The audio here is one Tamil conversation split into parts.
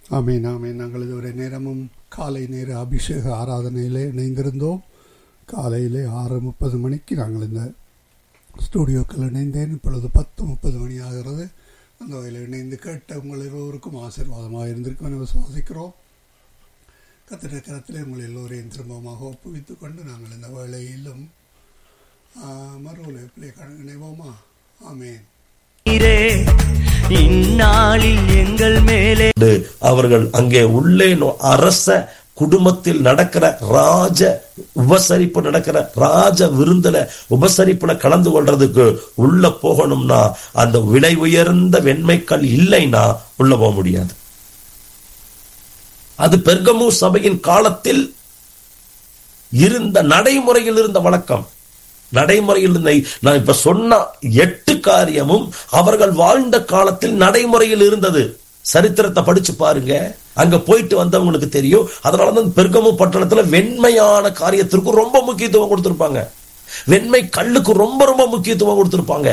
ஆமீன் ஆமீன் நாங்கள் இதுவரை நேரமும் காலை நேர அபிஷேக ஆராதனையிலே இணைந்திருந்தோம் காலையிலே ஆறு முப்பது மணிக்கு நாங்கள் இந்த ஸ்டூடியோக்கள் இணைந்தேன் இப்பொழுது பத்து முப்பது மணி ஆகிறது அந்த வகையில் இணைந்து கேட்ட உங்கள் எல்லோருக்கும் ஆசீர்வாதமாக இருந்திருக்கும் என விசுவாசிக்கிறோம் கத்திர கரத்திலே உங்கள் எல்லோரையும் திரும்பமாக ஒப்புவித்துக் கொண்டு நாங்கள் இந்த வேளையிலும் மறு உழைப்பிலே இணைவோமா ஆமேன் நீரே இந்நாளில் எங்கள் மேலே என்று அவர்கள் அங்கே உள்ளே நோ- அரச குடும்பத்தில் நடக்கிற ராஜ உபசரிப்பு நடக்கிற ராஜ விருந்துல உபசரிப்புல கலந்து கொள்றதுக்கு உள்ள போகணும்னா அந்த விலை உயர்ந்த வெண்மைக்கல் இல்லைன்னா உள்ள போக முடியாது அது பெர்கமு சபையின் காலத்தில் இருந்த நடைமுறையில் இருந்த வழக்கம் நடைமுறையில் இருந்த நான் இப்ப சொன்ன எட்டு காரியமும் அவர்கள் வாழ்ந்த காலத்தில் நடைமுறையில் இருந்தது சரித்திரத்தை படிச்சு பாருங்க அங்க போயிட்டு வந்தவங்களுக்கு தெரியும் அதனாலதான் பெருகமு பட்டணத்துல வெண்மையான காரியத்திற்கு ரொம்ப முக்கியத்துவம் கொடுத்திருப்பாங்க வெண்மை கல்லுக்கு ரொம்ப ரொம்ப முக்கியத்துவம் கொடுத்திருப்பாங்க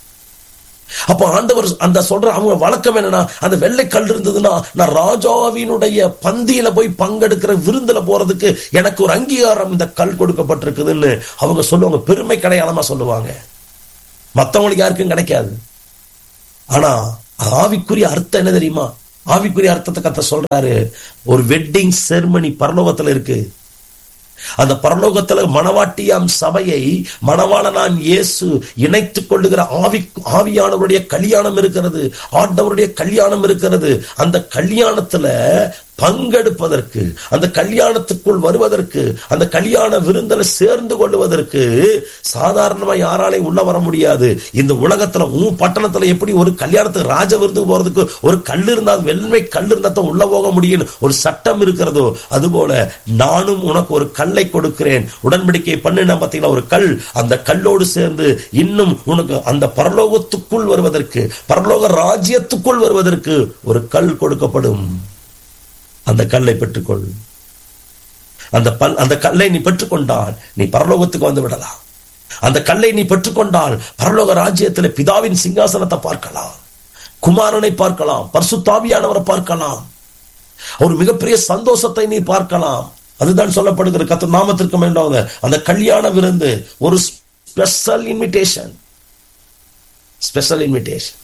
அப்ப ஆண்டவர் அந்த சொல்ற அவங்க வழக்கம் என்னன்னா அந்த வெள்ளை கல் இருந்ததுன்னா நான் ராஜாவினுடைய பந்தியில போய் பங்கெடுக்கிற விருந்துல போறதுக்கு எனக்கு ஒரு அங்கீகாரம் இந்த கல் கொடுக்கப்பட்டிருக்குதுன்னு அவங்க சொல்லுவாங்க பெருமை கடையாளமா சொல்லுவாங்க மத்தவங்களுக்கு யாருக்கும் கிடைக்காது ஆனா ஆவிக்குரிய அர்த்தம் என்ன தெரியுமா ஆவிக்குரிய அர்த்தத்தை கத்த சொல்றாரு ஒரு வெட்டிங் செர்மனி பரலோகத்துல இருக்கு அந்த பரலோகத்துல மணவாட்டியாம் சபையை மணவாளனாம் இயேசு இணைத்துக் கொள்ளுகிற ஆவி ஆவியானவருடைய கல்யாணம் இருக்கிறது ஆண்டவருடைய கல்யாணம் இருக்கிறது அந்த கல்யாணத்துல பங்கெடுப்பதற்கு அந்த கல்யாணத்துக்குள் வருவதற்கு அந்த கல்யாண விருந்தில் சேர்ந்து கொள்வதற்கு சாதாரணமா யாராலையும் உள்ள வர முடியாது இந்த உலகத்துல உன் பட்டணத்துல எப்படி ஒரு கல்யாணத்துக்கு ராஜ விருந்து போறதுக்கு ஒரு கல் இருந்தா வெண்மை கல் இருந்தா தான் உள்ள போக முடியும் ஒரு சட்டம் இருக்கிறதோ அதுபோல நானும் உனக்கு ஒரு கல்லை கொடுக்கிறேன் உடன்படிக்கை பண்ணின பார்த்தீங்களா ஒரு கல் அந்த கல்லோடு சேர்ந்து இன்னும் உனக்கு அந்த பரலோகத்துக்குள் வருவதற்கு பரலோக ராஜ்யத்துக்குள் வருவதற்கு ஒரு கல் கொடுக்கப்படும் அந்த கல்லை பெற்றுக்கொள் அந்த பல் அந்த கல்லை நீ பெற்றுக்கொண்டால் நீ பரலோகத்துக்கு வந்து விடலாம் அந்த கல்லை நீ பெற்றுக்கொண்டால் பரலோக ராஜ்யத்தில் பிதாவின் சிங்காசனத்தை பார்க்கலாம் குமாரனை பார்க்கலாம் பரிசுத்தாவியானவரை பார்க்கலாம் ஒரு மிகப்பெரிய சந்தோஷத்தை நீ பார்க்கலாம் அதுதான் சொல்லப்படுகிற கத்த நாமத்திற்கு வேண்டாவது அந்த கல்யாண விருந்து ஒரு special invitation special invitation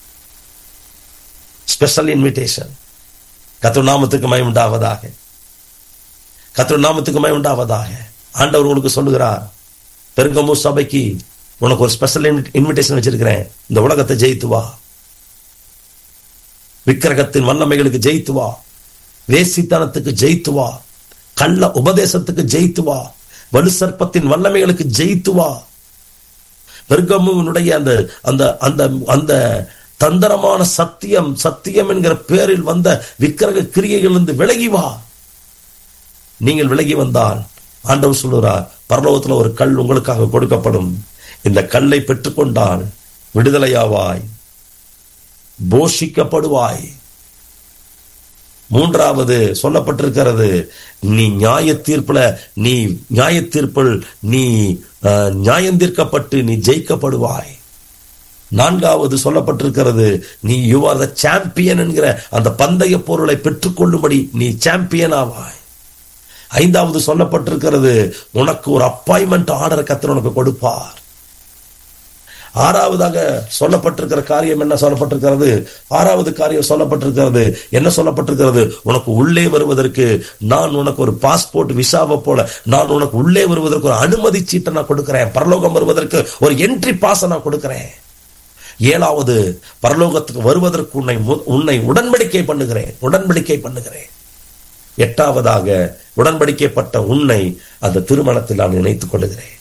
special invitation கத்திர நாமத்துக்கு மயம் உண்டாவதாக கத்திர நாமத்துக்கு மயம் உண்டாவதாக ஆண்டவர் உங்களுக்கு சொல்லுகிறார் பெருங்கமு சபைக்கு உனக்கு ஒரு ஸ்பெஷல் இன்விடேஷன் வச்சிருக்கிறேன் இந்த உலகத்தை ஜெயித்து வா விக்கிரகத்தின் வல்லமைகளுக்கு ஜெயித்து வா வேசித்தனத்துக்கு ஜெயித்து வா கள்ள உபதேசத்துக்கு ஜெயித்து வா வலு சர்ப்பத்தின் வல்லமைகளுக்கு ஜெயித்து வா பெருகமுனுடைய அந்த அந்த அந்த அந்த தந்திரமான சத்தியம் சத்தியம் என்கிற பேரில் வந்த விக்கிரக கிரியைகளிலிருந்து விலகி வா நீங்கள் விலகி வந்தால் ஆண்டவர் சொல்லுறார் பரலோகத்துல ஒரு கல் உங்களுக்காக கொடுக்கப்படும் இந்த கல்லை பெற்றுக்கொண்டால் விடுதலையாவாய் போஷிக்கப்படுவாய் மூன்றாவது சொல்லப்பட்டிருக்கிறது நீ நியாய தீர்ப்புல நீ நியாய தீர்ப்பில் நீ அஹ், நியாயம் தீர்க்கப்பட்டு நீ ஜெயிக்கப்படுவாய் நான்காவது சொல்லப்பட்டிருக்கிறது நீ யூ ஆர் த சாம்பியன் என்கிற அந்த பந்தய பொருளை பெற்றுக்கொள்ளும்படி நீ சாம்பியன் ஆவாய் ஐந்தாவது சொல்லப்பட்டிருக்கிறது உனக்கு ஒரு அப்பாயின்மெண்ட் ஆர்டர் கத்தர் உனக்கு கொடுப்பார் ஆறாவதாக சொல்லப்பட்டிருக்கிற காரியம் என்ன சொல்லப்பட்டிருக்கிறது ஆறாவது காரியம் சொல்லப்பட்டிருக்கிறது என்ன சொல்லப்பட்டிருக்கிறது உனக்கு உள்ளே வருவதற்கு நான் உனக்கு ஒரு பாஸ்போர்ட் விசாவை போல நான் உனக்கு உள்ளே வருவதற்கு ஒரு அனுமதி சீட்டை நான் கொடுக்கிறேன் பரலோகம் வருவதற்கு ஒரு என்ட்ரி பாஸை நான் கொடுக்கிறேன் ஏழாவது பரலோகத்துக்கு வருவதற்கு உன்னை மு- உன்னை உடன்படிக்கை பண்ணுகிறேன் உடன்படிக்கை பண்ணுகிறேன் எட்டாவதாக உடன்படிக்கைப்பட்ட உன்னை அந்த திருமணத்தில் நான் இணைத்துக் கொள்ளுகிறேன்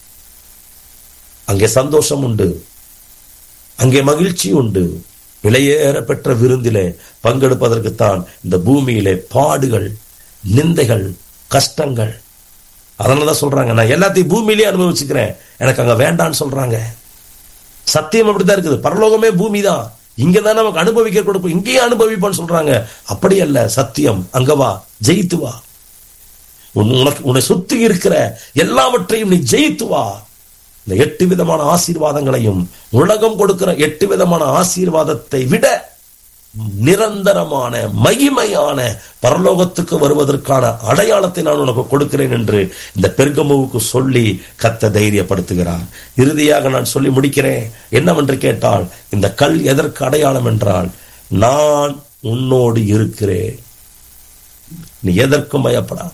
அங்கே சந்தோஷம் உண்டு அங்கே மகிழ்ச்சி உண்டு விலையேற பெற்ற விருந்திலே பங்கெடுப்பதற்குத்தான் இந்த பூமியிலே பாடுகள் நிந்தைகள் கஷ்டங்கள் அதனாலதான் சொல்றாங்க நான் எல்லாத்தையும் பூமியிலே அனுபவிச்சுக்கிறேன் எனக்கு அங்க வேண்டான்னு சொல்றாங்க சத்தியம் அப்படிதான் இருக்குது பரலோகமே பூமி தான் இங்கதான் நமக்கு அனுபவிக்க கொடுப்போம் இங்கேயே அனுபவிப்போம்னு சொல்றாங்க அப்படி அல்ல சத்தியம் அங்க வா ஜெயித்து வா உன் உனக்கு உன்னை சுத்தி இருக்கிற எல்லாவற்றையும் நீ ஜெயித்து வா இந்த எட்டு விதமான ஆசீர்வாதங்களையும் உலகம் கொடுக்கிற எட்டு விதமான ஆசீர்வாதத்தை விட நிரந்தரமான மகிமையான பரலோகத்துக்கு வருவதற்கான அடையாளத்தை நான் உனக்கு கொடுக்கிறேன் என்று இந்த பெருகமுவுக்கு சொல்லி கத்த தைரியப்படுத்துகிறார் இறுதியாக நான் சொல்லி முடிக்கிறேன் என்னவென்று கேட்டால் இந்த கல் எதற்கு அடையாளம் என்றால் நான் உன்னோடு இருக்கிறேன் நீ எதற்கும் பயப்படாது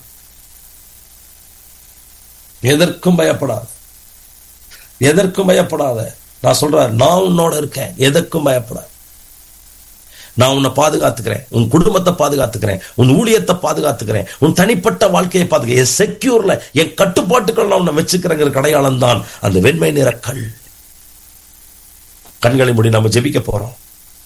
எதற்கும் பயப்படாத எதற்கும் பயப்படாத நான் சொல்றேன் நான் உன்னோட இருக்கேன் எதற்கும் பயப்படாத நான் உன்னை பாதுகாத்துக்கிறேன் உன் குடும்பத்தை பாதுகாத்துக்கிறேன் உன் ஊழியத்தை பாதுகாத்துக்கிறேன் உன் தனிப்பட்ட வாழ்க்கையை பாதுகா என் செக்யூர்ல என் கட்டுப்பாட்டுக்குள்ள நான் உன்னை வச்சுக்கிறேங்கிற அடையாளம் தான் அந்த வெண்மை நிற கல் கண்களை மூடி நம்ம ஜெபிக்க போறோம்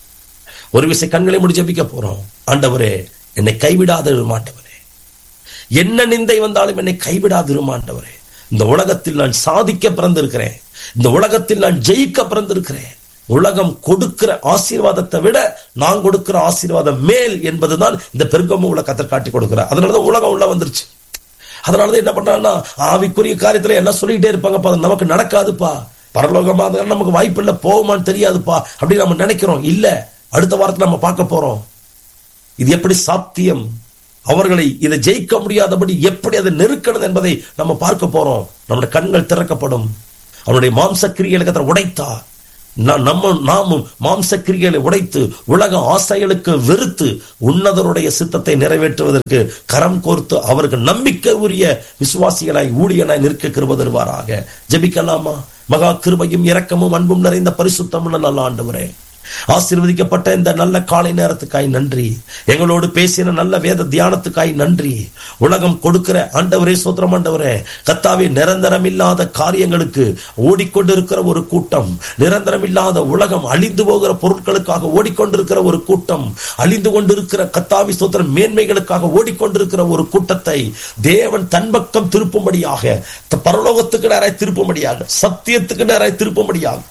ஒரு விசை கண்களை மூடி ஜெபிக்க போறோம் ஆண்டவரே என்னை கைவிடாத ஆண்டவரே என்ன நிந்தை வந்தாலும் என்னை கைவிடாது ஆண்டவரே இந்த உலகத்தில் நான் சாதிக்க பிறந்திருக்கிறேன் இந்த உலகத்தில் நான் ஜெயிக்க பிறந்திருக்கிறேன் உலகம் கொடுக்கிற ஆசீர்வாதத்தை விட நான் கொடுக்கிற ஆசீர்வாதம் மேல் என்பதுதான் இந்த பெருங்கம உள்ள கத்தர் காட்டி கொடுக்கிறார் அதனாலதான் உலகம் உள்ள வந்துருச்சு அதனாலதான் என்ன பண்றாங்கன்னா ஆவிக்குரிய காரியத்துல என்ன சொல்லிட்டே இருப்பாங்கப்பா அது நமக்கு நடக்காதுப்பா பரலோகமா அதெல்லாம் நமக்கு வாய்ப்பு இல்லை போகுமான்னு தெரியாதுப்பா அப்படின்னு நம்ம நினைக்கிறோம் இல்ல அடுத்த வாரத்துல நம்ம பார்க்க போறோம் இது எப்படி சாத்தியம் அவர்களை இதை ஜெயிக்க முடியாதபடி எப்படி அதை நெருக்கணும் என்பதை நம்ம பார்க்க போறோம் நம்முடைய கண்கள் திறக்கப்படும் அவனுடைய மாம்ச கிரியைகளை கத்தர் உடைத்தார் நான் நம்ம நாமும் மாம்ச கிரிகளை உடைத்து உலக ஆசைகளுக்கு வெறுத்து உன்னதருடைய சித்தத்தை நிறைவேற்றுவதற்கு கரம் கோர்த்து அவருக்கு நம்பிக்கை உரிய விசுவாசிகளாய் ஊழியனாய் நிற்க கிருப தருவாராக ஜெபிக்கலாமா மகா கிருபையும் இரக்கமும் அன்பும் நிறைந்த பரிசுத்தமுள்ள நல்ல ஆண்டவரே ஆசீர்வதிக்கப்பட்ட இந்த நல்ல காலை நேரத்துக்காய் நன்றி எங்களோடு பேசின நல்ல வேத தியானத்துக்காய் நன்றி உலகம் கொடுக்கிற ஆண்டவரே சோத்திரம் ஆண்டவரே கத்தாவே நிரந்தரம் இல்லாத காரியங்களுக்கு ஓடிக்கொண்டிருக்கிற ஒரு கூட்டம் நிரந்தரம் இல்லாத உலகம் அழிந்து போகிற பொருட்களுக்காக ஓடிக்கொண்டிருக்கிற ஒரு கூட்டம் அழிந்து கொண்டிருக்கிற கத்தாவி சோத்திரம் மேன்மைகளுக்காக ஓடிக்கொண்டிருக்கிற ஒரு கூட்டத்தை தேவன் தன் பக்கம் திருப்பும்படியாக பரலோகத்துக்கு நேராய் திருப்பும்படியாக சத்தியத்துக்கு நேராய் திருப்பும்படியாக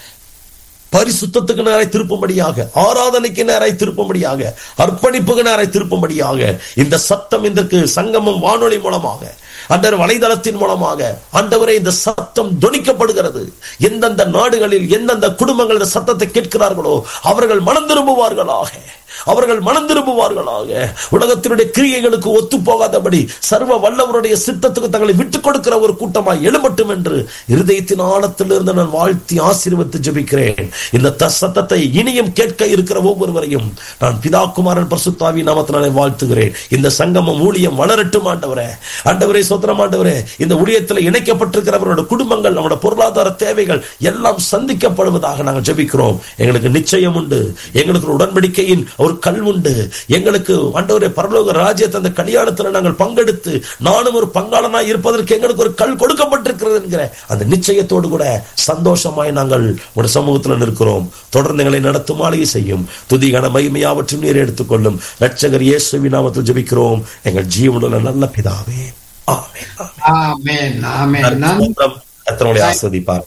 பரிசுத்தத்துக்கு நேராய் திருப்பும்படியாக ஆராதனைக்கு நேராய் திருப்பும்படியாக அர்ப்பணிப்புக்கு நேராய் திருப்பும்படியாக இந்த சத்தம் இதற்கு சங்கமம் வானொலி மூலமாக அண்டர் வலைதளத்தின் மூலமாக ஆண்டவரே இந்த சத்தம் துணிக்கப்படுகிறது எந்தெந்த நாடுகளில் எந்தெந்த குடும்பங்கள் இந்த சத்தத்தை கேட்கிறார்களோ அவர்கள் மனம் திரும்புவார்களாக அவர்கள் மனம் திரும்புவார்களாக உலகத்தினுடைய கிரியைகளுக்கு ஒத்து போகாதபடி சர்வ வல்லவருடைய சித்தத்துக்கு தங்களை விட்டுக் கொடுக்கிற ஒரு கூட்டமாய் எழுமட்டும் என்று இருதயத்தின் ஆழத்திலிருந்து நான் வாழ்த்தி ஆசீர்வத்து ஜெபிக்கிறேன் இந்த த- சத்தத்தை இனியும் கேட்க இருக்கிற ஒவ்வொருவரையும் நான் பிதா குமாரன் பரிசுத்தாவி நாமத்தினாலே வாழ்த்துகிறேன் இந்த சங்கமம் ஊழியம் வளரட்டும் ஆண்டவரே ஆண்டவரே சோத்திரம் ஆண்டவரே இந்த ஊழியத்தில் இணைக்கப்பட்டிருக்கிறவரோட குடும்பங்கள் நம்மளோட பொருளாதார தேவைகள் எல்லாம் சந்திக்கப்படுவதாக நாங்கள் ஜெபிக்கிறோம் எங்களுக்கு நிச்சயம் உண்டு எங்களுக்கு ஒரு உடன்படிக்கையின் ஒரு கல் உண்டு எங்களுக்கு ஆண்டவரே பரலோக ராஜ்யத்தை அந்த கல்யாணத்தில் நாங்கள் பங்கெடுத்து நானும் ஒரு பங்காளனாய் இருப்பதற்கு எங்களுக்கு ஒரு கல் கொடுக்கப்பட்டிருக்கிறது என்கிற அந்த நிச்சயத்தோடு கூட சந்தோஷமாய் நாங்கள் ஒரு சமூகத்தில் நிற்கிறோம் தொடர்ந்து எங்களை நடத்தும் ஆளுகை செய்யும் துதிகன மகிமையாவற்றும் நீர் எடுத்துக்கொள்ளும் ரட்சகர் இயேசுவின் நாமத்தில் ஜெபிக்கிறோம் எங்கள் ஜீவனுள்ள நல்ல பிதாவே ஆமென் ஆமென் ஆமென் நான் ஆமென் கத்தனுடைய ஆஸ்வதிப்பார்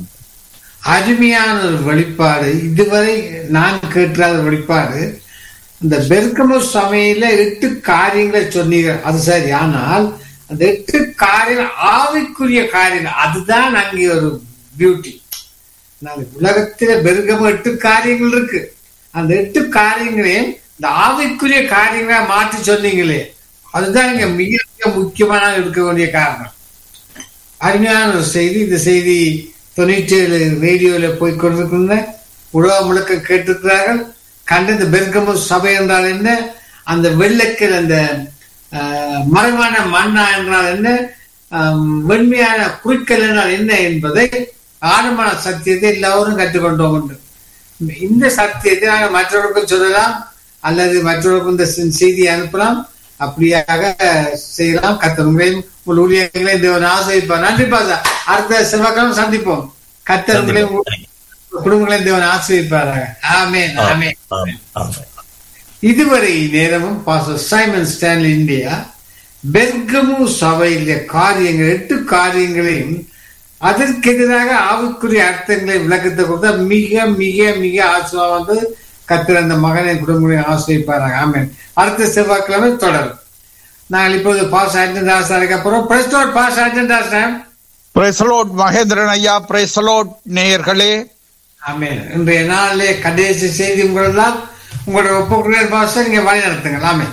அருமையான ஒரு வெளிப்பாடு இதுவரை நான் கேட்டாத வெளிப்பாடு இந்த பெருக்கமு சமையல எட்டு காரியங்களை சொன்னீங்க அது சரி ஆனால் அந்த எட்டு காரியங்கள் ஆவிக்குரிய காரியங்கள் அதுதான் அங்கே ஒரு பியூட்டி நான் உலகத்தில பெருக்கமு எட்டு காரியங்கள் இருக்கு அந்த எட்டு காரியங்களையும் இந்த ஆவிக்குரிய காரியங்களா மாற்றி சொன்னீங்களே அதுதான் இங்க மிக மிக முக்கியமான இருக்க வேண்டிய காரணம் அருமையான ஒரு செய்தி இந்த செய்தி தொண்ணூற்றி ஏழு ரேடியோல போய் கொண்டிருக்கின்ற உலகம் முழுக்க கேட்டிருக்கிறார்கள் கண்ட இந்த பெர்கமு சபை என்றால் என்ன அந்த வெள்ளக்கல் அந்த ஆஹ், மறைவான மண்ணா என்றால் என்ன ஆம், வெண்மையான குறுக்கல் என்றால் என்ன என்பதை ஆழமான சத்தியத்தை எல்லாரும் கற்றுக்கொண்டோம் என்று இந்த சத்தியத்தை நாங்கள் மற்றவர்களுக்கும் சொல்லலாம் அல்லது மற்றவர்களுக்கும் இந்த செ- செய்தியை அனுப்பலாம் அப்படியாக செய்யலாம் கத்தவங்களையும் உங்கள் ஊழியர்களையும் தேவன் ஆசிரிப்பார் நன்றி பாசா அடுத்த செவ்வாய்க்கிழமை சந்திப்போம் கத்தவங்களையும் உங்கள் குடும்பங்களையும் தேவன் ஆசிரிப்பாராக ஆமென் ஆமென் ஆமென் ஆமென் இதுவரை நேரமும் pastor Simon Stanley India Pergamum சபையில காரியங்கள் எட்டு காரியங்களையும் அதற்கு எதிராக ஆவிக்குரிய அர்த்தங்களை விளக்கத்தை கொடுத்தா மிக மிக மிக ஆசிரியர் வந்து கத்திர அந்த மகனை குடும்பங்களையும் ஆசிரியப்பாராங்க ஆமென் அடுத்த செவ்வாய்க்கிழமை தொடரும் நாங்கள் இப்போது பாஸ் ஆஜன் தாஸ் அப்புறம் பிரஸ்டோட் பாஸ் ஆஜன் தாஸ் பிரேசலோட் மகேந்திரன் ஐயா பிரேசலோட் நேயர்களே ஆமென் இன்றைய நாளிலே கடைசி செய்தி உங்களெல்லாம் உங்களுடைய ஒப்புக்குரியர் பாச நீங்க வழி நடத்துங்களாமே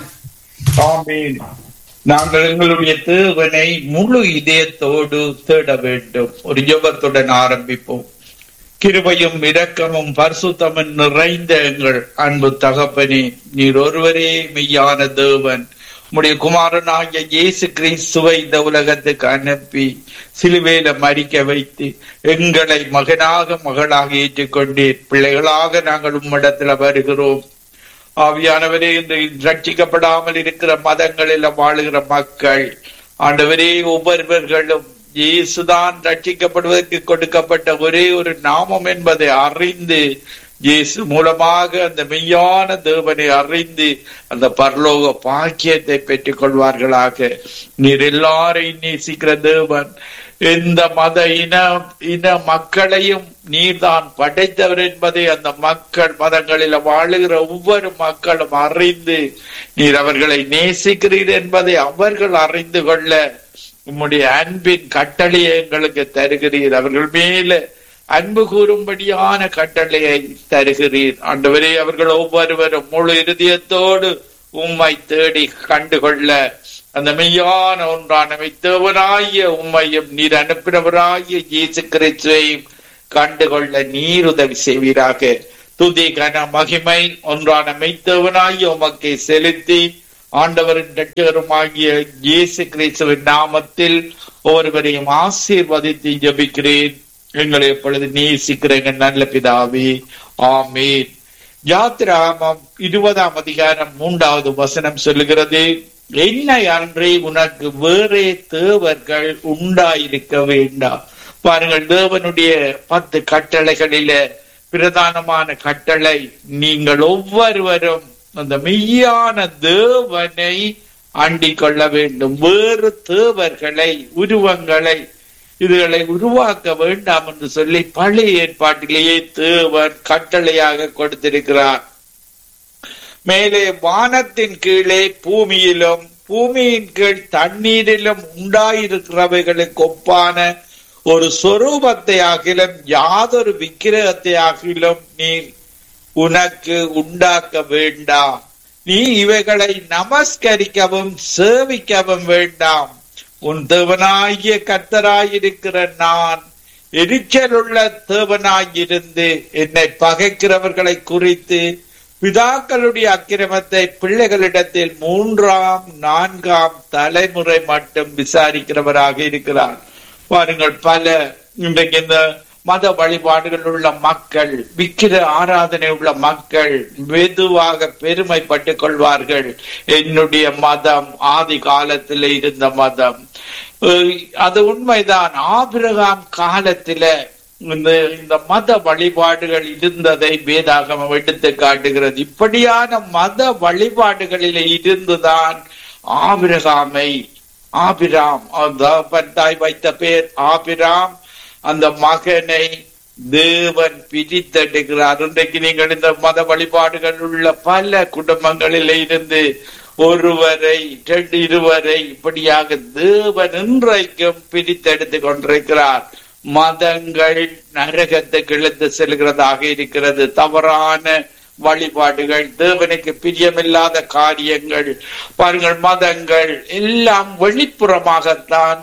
ஆமீன் நாங்கள் எங்களுடைய தேவனை முழு இதயத்தோடு தேட வேண்டும் ஒரு ஜெபத்துடன் ஆரம்பிப்போம் கிருபையும் இரக்கமும் பரிசுத்தமும் நிறைந்த எங்கள் அன்பு தகப்பனே நீர் ஒருவரே மெய்யான தேவன் உம்முடைய குமாரனாகிய இயேசு கிறிஸ்துவை இந்த உலகத்துக்கு அனுப்பி சிலுவையில மறிக்க வைத்து எங்களை மகனாக மகளாக ஏற்றுக்கொண்டீர் பிள்ளைகளாக நாங்கள் உம்மிடத்துல வருகிறோம் ஆவியானவரே இந்த ரட்சிக்கப்படாமல் இருக்கிற மதங்களில் வாழுகிற மக்கள் ஆண்டவரே ஒவ்வொருவர்களும் இயேசுதான் ரட்சிக்கப்படுவதற்கு கொடுக்கப்பட்ட ஒரே ஒரு நாமம் என்பதை அறிந்து இயேசு மூலமாக அந்த மெய்யான தேவனை அறிந்து அந்த பரலோக பாக்கியத்தை பெற்றுக் கொள்வார்களாக நீர் எல்லாரையும் நேசிக்கிற தேவன் எந்த மத இன இன மக்களையும் நீர்தான் படைத்தவர் என்பதை அந்த மக்கள் மதங்களில் வாழுகிற ஒவ்வொரு மக்களும் அறிந்து நீர் அவர்களை நேசிக்கிறீர் என்பதை அவர்கள் அறிந்து கொள்ள உம்முடைய அன்பின் கட்டளையை எங்களுக்கு தருகிறீர் அவர்கள் மேல அன்பு கூறும்படியான கட்டளையை தருகிறீர் ஆண்டவரே அவர்கள் ஒவ்வொருவரும் முழு இருதயத்தோடு உம்மை தேடி கண்டுகொள்ள அந்த மெய்யான ஒன்றான மெய்த்தவனாகிய உம்மையும் நீர் அனுப்பினவராகிய இயேசு கிறிஸ்துவையும் கண்டுகொள்ள நீர் உதவி செய்வீராக துதி கன மகிமை ஒன்றான மெய்த்தவனாகிய உமக்கை செலுத்தி ஆண்டவரின் ரட்சகருமாகிய இயேசு கிறிஸ்துவின் நாமத்தில் ஒருவரையும் ஆசீர்வதித்து ஜபிக்கிறேன் எங்களை எப்பொழுது நேசிக்கிற எங்கள் நல்ல பிதாவே ஆமீன் யாத்திராமம் இருபதாம் அதிகாரம் மூன்றாவது வசனம் சொல்லுகிறது என்னை அன்றே உனக்கு வேறே தேவர்கள் உண்டாயிருக்க வேண்டாம் பாருங்கள் தேவனுடைய பத்து கட்டளைகளில பிரதானமான கட்டளை நீங்கள் ஒவ்வொருவரும் அந்த மெய்யான தேவனை அண்டிக் கொள்ள வேண்டும் வேறு தேவர்களை உருவங்களை இதுகளை உருவாக்க வேண்டாம் என்று சொல்லி பழைய ஏற்பாட்டிலேயே தேவன் கட்டளையாக கொடுத்திருக்கிறார் மேலே வானத்தின் கீழே பூமியிலும் பூமியின் கீழ் தண்ணீரிலும் உண்டாயிருக்கிறவைகளுக்கு ஒப்பான ஒரு சொரூபத்தை ஆகிலும் யாதொரு விக்கிரகத்தை ஆகிலும் நீ உனக்கு உண்டாக்க வேண்டாம் நீ இவைகளை நமஸ்கரிக்கவும் சேவிக்கவும் வேண்டாம் உன் தேவனாகிய கர்த்தராயிருக்கிற நான் எரிச்சலுள்ள தேவனாயிருந்து என்னை பகைக்கிறவர்களை குறித்து பிதாக்களுடைய அக்கிரமத்தை பிள்ளைகளிடத்தில் மூன்றாம் நான்காம் தலைமுறை மட்டும் விசாரிக்கிறவராக இருக்கிறார் பாருங்கள் பல இன்றைக்கு இந்த மத வழிபாடுகள் உள்ள மக்கள் விக்கிர ஆராதனை உள்ள மக்கள் மெதுவாக பெருமைப்பட்டுக் கொள்வார்கள் என்னுடைய மதம் ஆதி காலத்தில் இருந்த மதம் அது உண்மைதான் ஆபிரகாம் காலத்தில இந்த இந்த மத வழிபாடுகள் இருந்ததை வேதாகமம் எடுத்து காட்டுகிறது இப்படியான மத வழிபாடுகளில் இருந்துதான் ஆபிரகாமை ஆபிராம் தாய் வைத்த பேர் ஆபிராம் அந்த மகனை தேவன் பிரித்தெடுக்கிறார் இன்றைக்கு நீங்கள் இந்த மத வழிபாடுகள் உள்ள பல குடும்பங்களில் இருந்து ஒருவரை ரெண்டு இருவரை இப்படியாக தேவன் இன்றைக்கும் பிரித்தெடுத்து கொண்டிருக்கிறார் மதங்கள் நரகத்துக்கு இழுத்து செல்கிறதாக இருக்கிறது தவறான வழிபாடுகள் தேவனுக்கு பிரியமில்லாத காரியங்கள் பாருங்கள் மதங்கள் எல்லாம் வெளிப்புறமாகத்தான்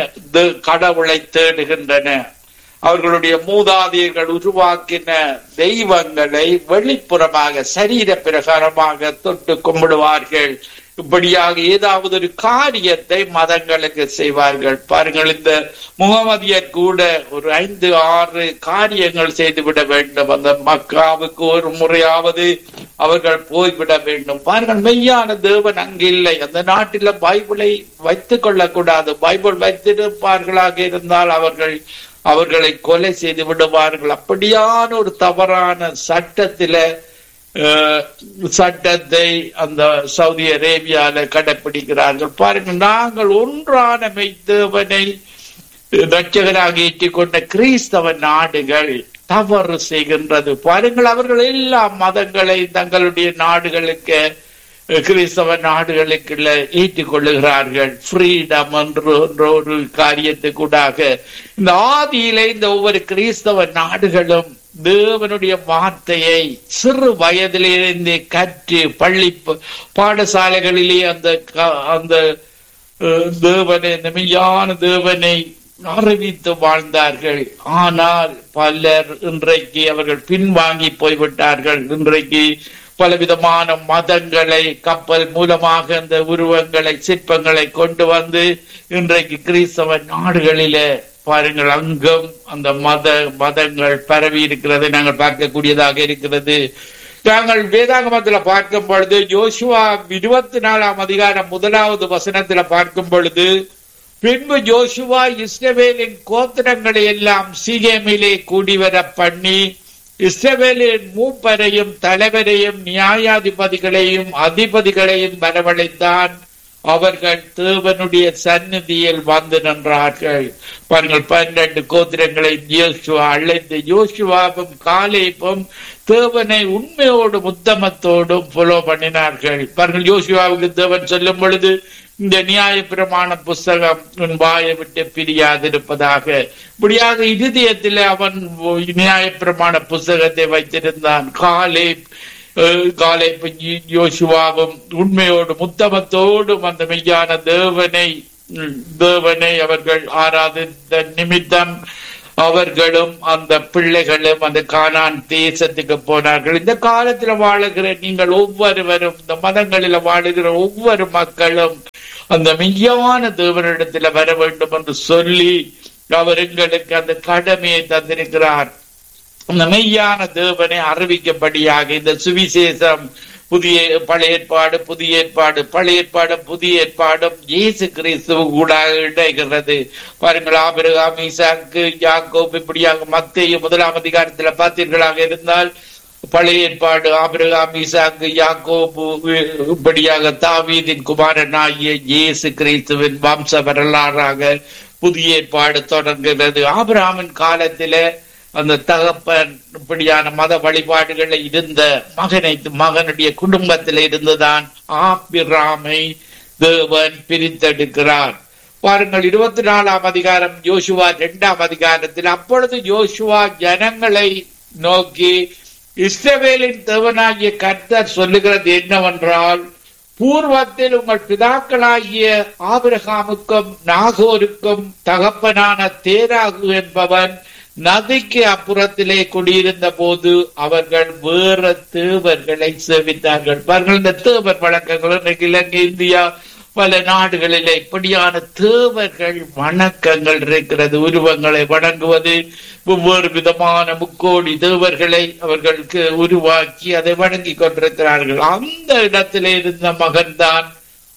கடவுளை தேடுகின்றன அவர்களுடைய மூதாதையர்கள் உருவாக்கின தெய்வங்களை வெளிப்புறமாக சரீர பிரகாரமாக தொட்டு கும்பிடுவார்கள் இப்படியாக ஏதாவது ஒரு காரியத்தை மதங்களுக்கு செய்வார்கள் பாருங்கள் இந்த முகமதியர் கூட ஒரு ஐந்து ஆறு காரியங்கள் செய்துவிட வேண்டும் அந்த மக்காவுக்கு ஒரு முறையாவது அவர்கள் போய்விட வேண்டும் பாருங்கள் மெய்யான தேவன் அங்கு இல்லை அந்த நாட்டில பைபிளை வைத்துக் கொள்ளக்கூடாது பைபிள் வைத்திருப்பார்களாக இருந்தால் அவர்கள் அவர்களை கொலை செய்து விடுவார்கள் அப்படியான ஒரு தவறான சட்டத்தில சட்டத்தை அந்த சவுதி அரேபியால கடைபிடிக்கிறார்கள் பாருங்கள் நாங்கள் ஒன்றான மெய்தேவனை ரட்சகராக ஏற்றிக்கொண்ட கிறிஸ்தவ நாடுகள் தவறு செய்கின்றது பாருங்கள் அவர்கள் எல்லா மதங்களை தங்களுடைய நாடுகளுக்கு கிறிஸ்தவ நாடுகளுக்குள்ள ஏற்றுக் கொள்ளுகிறார்கள் ஃப்ரீடம் என்று ஒரு காரியத்துக்கூடாக இந்த ஆதியிலே இந்த ஒவ்வொரு கிறிஸ்தவ நாடுகளும் தேவனுடைய வார்த்தையை சிறு வயதிலிருந்தே கற்று பள்ளி ப- பாடசாலைகளிலே அந்த க- அந்த அஹ், தேவனை இந்த மெய்யான தேவனை அறிவித்து வாழ்ந்தார்கள் ஆனால் பலர் இன்றைக்கு அவர்கள் பின்வாங்கி போய்விட்டார்கள் இன்றைக்கு பலவிதமான மதங்களை கப்பல் மூலமாக அந்த உருவங்களை சிற்பங்களை கொண்டு வந்து இன்றைக்கு கிறிஸ்தவ நாடுகளிலே பாருங்கள் அங்கும் அந்த மத மதங்கள் பரவி இருக்கிறதை நாங்கள் பார்க்கக்கூடியதாக இருக்கிறது நாங்கள் வேதாகமத்துல பார்க்கும் பொழுது யோசுவா இருபத்தி நாலாம் அதிகாரம் முதலாவது வசனத்துல பார்க்கும் பொழுது பின்பு ஜோசுவா இஸ்ரவேலின் கோத்திரங்களை எல்லாம் சீகேமிலே கூடிவர பண்ணி இஸ்ரவேலின் மூப்பரையும் தலைவரையும் நியாயாதிபதிகளையும் அதிபதிகளையும் வரவழைத்தான் அவர்கள் தேவனுடைய சந்நிதியில் வந்து நின்றார்கள் பாருங்கள் பன்னெண்டு கோத்திரங்களை யோசுவா அழைத்து யோசுவாவும் காலேப்பும் தேவனை உண்மையோடு உத்தமத்தோடும் புலோ பண்ணினார்கள் பாருங்கள் யோசுவாவுக்கு தேவன் சொல்லும் பொழுது இந்த நியாய பிரமாண புஸ்தகம் உன் வாயை விட்டு பிரியாதிருப்பதாக இப்படியாக இருதயத்தில் அவன் நியாய பிரமாண புஸ்தகத்தை வைத்திருந்தான் காலே காலை யோசுவாவும் உண்மையோடு முத்தமத்தோடும் அந்த மெய்யான தேவனை உம், தேவனை அவர்கள் ஆராதித்த நிமித்தம் அவர்களும் அந்த பிள்ளைகளும் அந்த கானான் தேசத்துக்கு போனார்கள் இந்த காலத்துல வாழுகிற நீங்கள் ஒவ்வொருவரும் இந்த மதங்களில வாழுகிற ஒவ்வொரு மக்களும் அந்த மெய்யான தேவனிடத்துல வர வேண்டும் என்று சொல்லி அவர் எங்களுக்கு அந்த கடமையை தந்திருக்கிறார் அந்த மெய்யான தேவனை அறிவிக்கும்படியாக இந்த சுவிசேஷம் புதிய பழைய ஏற்பாடு புதிய ஏற்பாடு பழைய ஏற்பாடு புதிய ஏற்பாடும் இயேசு கிறிஸ்துவ கூட இணைகிறது பாருங்கள் ஆபிரகாம் ஈசாக்கு யாக்கோப் இப்படியாக மத்திய முதலாம் அதிகாரத்துல பார்த்தீர்களாக இருந்தால் பழைய ஏற்பாடு ஆபிரகாம் ஈசாக்கு யாக்கோபு இப்படியாக தாவீதின் குமாரனாகிய இயேசு கிறிஸ்துவின் வம்ச வரலாறாக புதிய ஏற்பாடு தொடங்குகிறது ஆபிரகாமின் காலத்திலே அந்த தகப்பன் இப்படியான மத வழிபாடுகளில் இருந்த மகனை மகனுடைய குடும்பத்தில் இருந்துதான் ஆபிராமை தேவன் பிரித்தெடுக்கிறார் பாருங்கள் இருபத்தி நாலாம் அதிகாரம் யோசுவா இரண்டாம் அதிகாரத்தில் அப்பொழுது யோசுவா ஜனங்களை நோக்கி இஸ்ரவேலின் தேவனாகிய கர்த்தர் சொல்லுகிறது என்னவென்றால் பூர்வத்தில் உங்கள் பிதாக்களாகிய ஆபிரகாமுக்கும் நாகோருக்கும் தகப்பனான தேராகு என்பவன் நதிக்கு அப்புறத்திலே குடியிருந்த போது அவர்கள் வேற தேவர்களை சேவித்தார்கள் பாருங்கள் இந்த தேவர் வழக்கங்கள் இன்றைக்கு இலங்கை இந்தியா பல நாடுகளிலே இப்படியான தேவர்கள் வணக்கங்கள் இருக்கிறது உருவங்களை வணங்குவது ஒவ்வொரு விதமான முக்கோடி தேவர்களை அவர்களுக்கு உருவாக்கி அதை வணங்கி கொண்டிருக்கிறார்கள் அந்த இடத்திலே இருந்த மகன்தான்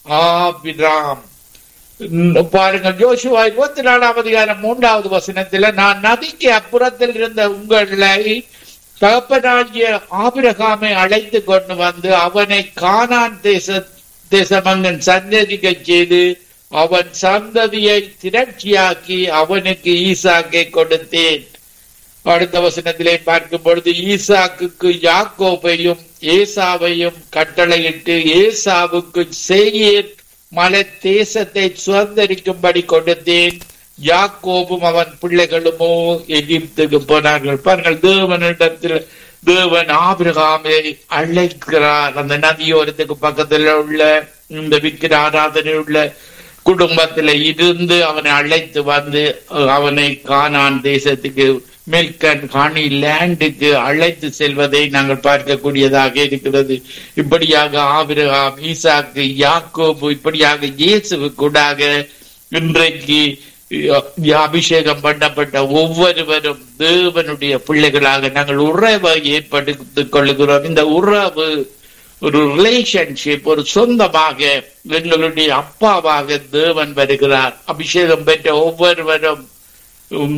ஆபிராம் உம், பாருங்கள் யோசுவா இருபத்தி நாலாம் அதிகாரம் மூன்றாவது வசனத்துல நான் நதிக்கு அப்புறத்தில் இருந்த உங்களை தகப்பனாகிய ஆபிரகாமை அழைத்து கொண்டு வந்து அவனை கானான் தேச தேசமங்கன் சந்ததிக்க செய்து அவன் சந்ததியை திரட்சியாக்கி அவனுக்கு ஈசாக்கை கொடுத்தேன் அடுத்த வசனத்திலே பார்க்கும் பொழுது ஈசாக்குக்கு யாக்கோபையும் ஏசாவையும் கட்டளையிட்டு ஏசாவுக்கு சேயீர் மலை தேசத்தை சுதந்திரிக்கும்படி கொடுத்தேன் யாக்கோபும் அவன் பிள்ளைகளுமோ எகிப்துக்கு போனார்கள் பாருங்கள் தேவனிடத்தில் தேவன் ஆபிரகாமை அழைக்கிறார் அந்த நதியோரத்துக்கு பக்கத்துல உள்ள இந்த விக்கிர ஆராதனை உள்ள குடும்பத்துல இருந்து அவனை அழைத்து வந்து அஹ், அவனை கானான் தேசத்துக்கு மில்கன் காணி லேண்டுக்கு அழைத்து செல்வதை நாங்கள் பார்க்கக்கூடியதாக இருக்கிறது இப்படியாக ஆபிரகாம் ஈசாக்கு யாக்கோபு இப்படியாக இயேசுவு கூடாக இன்றைக்கு அஹ், அபிஷேகம் பண்ணப்பட்ட ஒவ்வொருவரும் தேவனுடைய பிள்ளைகளாக நாங்கள் உறவை ஏற்படுத்திக் கொள்ளுகிறோம் இந்த உறவு ஒரு ரிலேஷன்ஷிப் ஒரு சொந்தமாக எங்களுடைய அப்பாவாக தேவன் வருகிறார் அபிஷேகம் பெற்ற ஒவ்வொருவரும் உம்,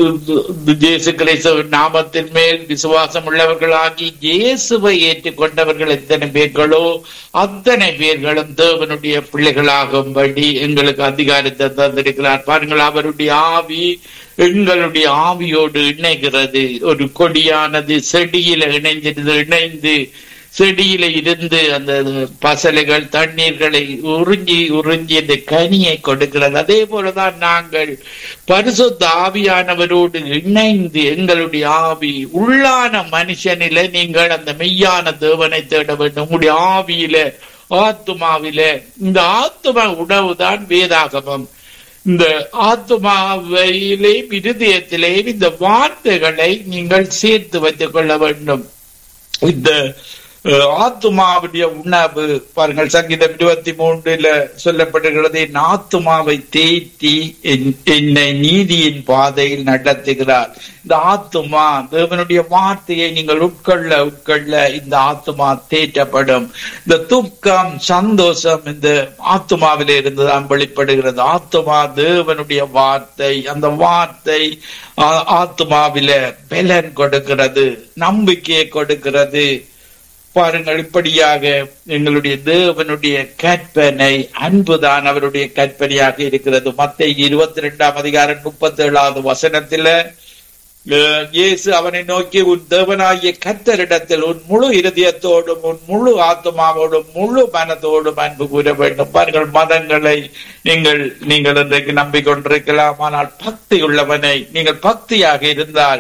இயேசு கிறிஸ்துவ நாமத்தின் மேல் விசுவாசம் உள்ளவர்களாகி இயேசுவை ஏற்றுக்கொண்டவர்கள் எத்தனை பேர்களோ அத்தனை பேர்களும் தேவனுடைய பிள்ளைகளாகும்படி எங்களுக்கு அதிகாரத்தை தந்திருக்கிறார் பாருங்கள் அவருடைய ஆவி எங்களுடைய ஆவியோடு இணைகிறது ஒரு கொடியானது செடியில இணைஞ்சிருது இணைந்து செடியில இருந்து அந்த பசலைகள் தண்ணீர்களை உறிஞ்சி உறிஞ்சி இந்த கனியை கொடுக்கிறது அதே போலதான் நாங்கள் பரிசுத்த ஆவியானவரோடு இணைந்து எங்களுடைய ஆவி உள்ளான மனுஷனில நீங்கள் அந்த மெய்யான தேவனை தேட வேண்டும் உங்களுடைய ஆவியில ஆத்துமாவில இந்த ஆத்தும உணவுதான் வேதாகமம் இந்த ஆத்மாவிலேயும் இருதயத்திலேயும் இந்த வார்த்தைகளை நீங்கள் சேர்த்து வைத்துக் கொள்ள வேண்டும் இந்த அஹ், ஆத்துமாவுடைய உணவு பாருங்கள் சங்கீதம் இருபத்தி மூன்றுல சொல்லப்படுகிறது என் ஆத்துமாவை தேய்த்தி என்- என்னை நீதியின் பாதையில் நடத்துகிறார் இந்த ஆத்துமா தேவனுடைய வார்த்தையை நீங்கள் உட்கொள்ள உட்கொள்ள இந்த ஆத்துமா தேற்றப்படும் இந்த துக்கம் சந்தோஷம் இந்த ஆத்துமாவிலே இருந்துதான் வெளிப்படுகிறது ஆத்துமா தேவனுடைய வார்த்தை அந்த வார்த்தை ஆ- ஆத்துமாவில பலன் கொடுக்கிறது நம்பிக்கையை கொடுக்கிறது பாருங்கள் இப்படியாக எங்களுடைய தேவனுடைய கற்பனை அன்புதான் அவருடைய கற்பனையாக இருக்கிறது மத்திய இருபத்தி ரெண்டாம் அதிகாரம் முப்பத்தி ஏழாவது வசனத்துல அஹ், இயேசு அவனை நோக்கி உன் தேவனாகிய கர்த்தரிடத்தில் உன் முழு இருதயத்தோடும் உன் முழு ஆத்மாவோடும் முழு மனதோடும் அன்பு கூற வேண்டும் பாருங்கள் மதங்களை நீங்கள் நீங்கள் இன்றைக்கு நம்பிக்கொண்டிருக்கலாம் ஆனால் பக்தி உள்ளவனை நீங்கள் பக்தியாக இருந்தால்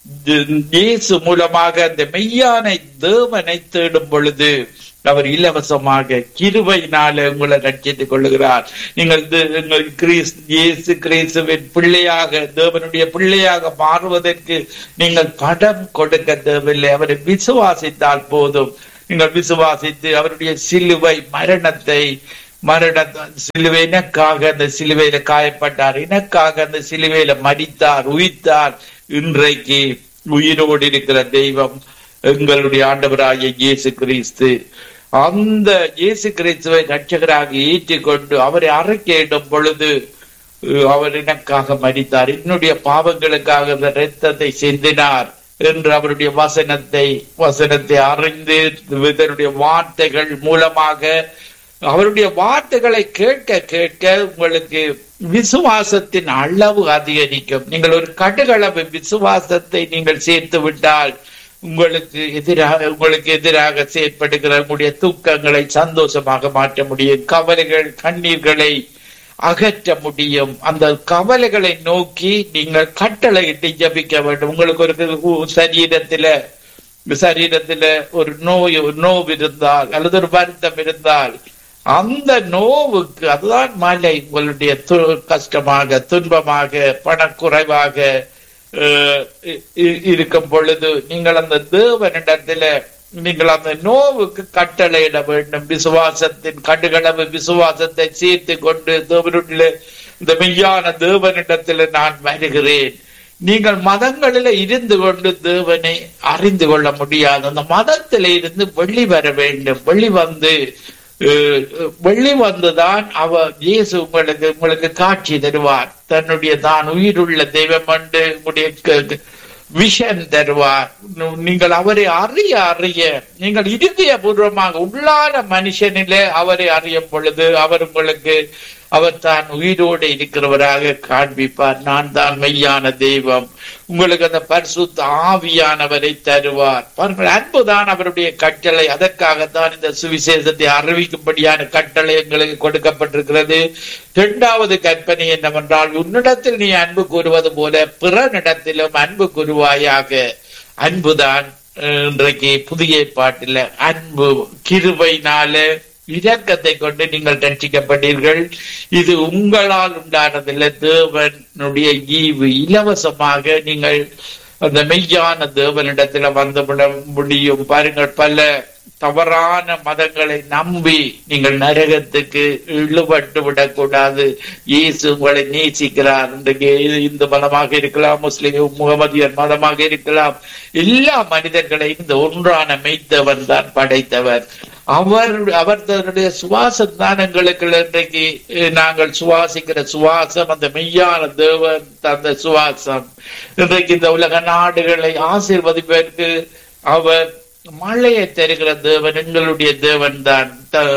இயேசு மூலமாக அந்த மெய்யான தேவனை தேடும் பொழுது அவர் இலவசமாக கிருபையினால உங்களை ரட்சித்துக் கொள்ளுகிறார் நீங்கள் து- நீங்கள் கிறிஸ் இயேசு கிறிஸ்துவின் பிள்ளையாக தேவனுடைய பிள்ளையாக மாறுவதற்கு நீங்கள் படம் கொடுக்க தேவையில்லை அவரை விசுவாசித்தால் போதும் நீங்கள் விசுவாசித்து அவருடைய சிலுவை மரணத்தை மரண சிலுவை எனக்காக அந்த சிலுவையில காயப்பட்டார் எனக்காக அந்த சிலுவையில மடித்தார் உயிர்த்தார் இன்றைக்கு உயிரோடு இருக்கிற தெய்வம் எங்களுடைய ஆண்டவராகிய இயேசு கிறிஸ்து அந்த இயேசு கிறிஸ்துவை ரட்சகராக ஏற்றுக்கொண்டு அவரை அறிக்கையிடும் பொழுது அஹ், அவர் எனக்காக மடித்தார் என்னுடைய பாவங்களுக்காக அந்த இரத்தத்தை சிந்தினார் என்று அவருடைய வசனத்தை வசனத்தை அறிந்து இதனுடைய வார்த்தைகள் மூலமாக அவருடைய வார்த்தைகளை கேட்க கேட்க உங்களுக்கு விசுவாசத்தின் அளவு அதிகரிக்கும் நீங்கள் ஒரு கடுகளவு விசுவாசத்தை நீங்கள் சேர்த்து விட்டால் உங்களுக்கு எதிராக உங்களுக்கு எதிராக செயற்படுகிற உங்களுடைய தூக்கங்களை சந்தோஷமாக மாற்ற முடியும் கவலைகள் கண்ணீர்களை அகற்ற முடியும் அந்த கவலைகளை நோக்கி நீங்கள் கட்டளையிட்டு ஜபிக்க வேண்டும் உங்களுக்கு ஒரு சரீரத்தில சரீரத்தில ஒரு நோய் ஒரு நோவு இருந்தால் அல்லது ஒரு வருத்தம் இருந்தால் அந்த நோவுக்கு அதுதான் மலை உங்களுடைய து- கஷ்டமாக துன்பமாக பணக்குறைவாக அஹ், இ- இ- இருக்கும் பொழுது நீங்கள் அந்த தேவனிடத்துல நீங்கள் அந்த நோவுக்கு கட்டளையிட வேண்டும் விசுவாசத்தின் கடுகளவு விசுவாசத்தை சேர்த்து கொண்டு தேவனுடைய இந்த மெய்யான தேவனிடத்துல நான் வருகிறேன் நீங்கள் மதங்களில இருந்து கொண்டு தேவனை அறிந்து கொள்ள முடியாது அந்த மதத்தில இருந்து வெளி வர வேண்டும் வெளி வந்து அஹ், வெளி வந்துதான் அவர் இயேசு உங்களுக்கு உங்களுக்கு காட்சி தருவார் தன்னுடைய தான் உயிருள்ள தெய்வம் என்று உங்களுடைய க- விஷன் தருவார் நு- நீங்கள் அவரை அறிய அறிய நீங்கள் இருதயபூர்வமாக உள்ளான மனுஷனிலே அவரை அறியும் பொழுது அவர் உங்களுக்கு அவர் தான் உயிரோடு இருக்கிறவராக காண்பிப்பார் நான் தான் மெய்யான தெய்வம் உங்களுக்கு அந்த பரிசுத்த ஆவியானவரை தருவார் பாருங்கள் அன்புதான் அவருடைய கட்டளை அதற்காகத்தான் இந்த சுவிசேஷத்தை அறிவிக்கும்படியான கட்டளை எங்களுக்கு கொடுக்கப்பட்டிருக்கிறது இரண்டாவது கற்பனை என்னவென்றால் உன்னிடத்தில் நீ அன்பு கூறுவது போல பிறனிடத்திலும் அன்பு கூறுவாயாக அன்புதான் அஹ், இன்றைக்கு புதிய ஏற்பாட்டில் அன்பு கிருபைனால இரக்கத்தை கொண்டு நீங்கள் ரட்சிக்கப்பட்டீர்கள் இது உங்களால் உண்டானதில்லை தேவனுடைய ஈவு இலவசமாக நீங்கள் அந்த மெய்யான தேவனிடத்துல வந்து விட முடியும் பாருங்கள் பல தவறான மதங்களை நம்பி நீங்கள் நரகத்துக்கு இழுபட்டு விடக்கூடாது இயேசு உங்களை நேசிக்கிறார் இன்றைக்கு இந்து மதமாக இருக்கலாம் முஸ்லிம் முகமதியர் மதமாக இருக்கலாம் எல்லா மனிதர்களையும் இந்த ஒன்றான மெய்த்தவன் தான் படைத்தவர் அவர் அவர் தன்னுடைய சுவாசம் தான் எங்களுக்கு இன்றைக்கு அஹ், நாங்கள் சுவாசிக்கிற சுவாசம் அந்த மெய்யான தேவன் தந்த சுவாசம் இன்றைக்கு இந்த உலக நாடுகளை ஆசீர்வதிப்பதற்கு அவர் மழையை தருகிற தேவன் எங்களுடைய தேவன் தான்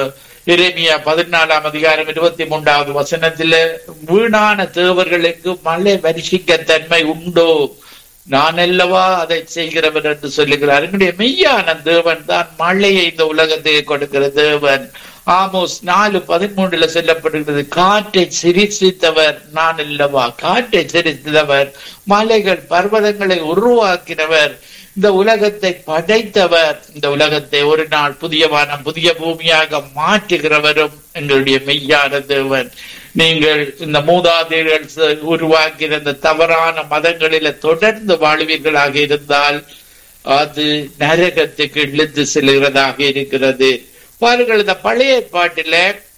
எரேமியா பதினாலாம் அதிகாரம் இருபத்தி மூன்றாவது வசனத்தில வீணான தேவர்களுக்கு மழை வருஷிக்க தன்மை உண்டோ நான் அல்லவா அதை செய்கிறவன் என்று சொல்லுகிறார் என்னுடைய மெய்யான தேவன் தான் மழையை இந்த உலகத்துக்கு கொடுக்கிற தேவன் ஆமோஸ் நாலு பதிமூன்றுல சொல்லப்படுகிறது காற்றை சிரிசித்தவர் நான் அல்லவா காற்றை சிரித்தவர் மலைகள் பர்வதங்களை உருவாக்கினவர் இந்த உலகத்தை படைத்தவர் இந்த உலகத்தை ஒரு நாள் புதிய வானம் புதிய பூமியாக மாற்றுகிறவரும் எங்களுடைய மெய்யான தேவன் நீங்கள் இந்த மூதாதையர்கள் ச- உருவாக்கின இந்த தவறான மதங்களில தொடர்ந்து வாழ்வீர்களாக இருந்தால் அது நரகத்துக்கு இழுத்து செல்கிறதாக இருக்கிறது பாருங்கள் இந்த பழைய பாட்டில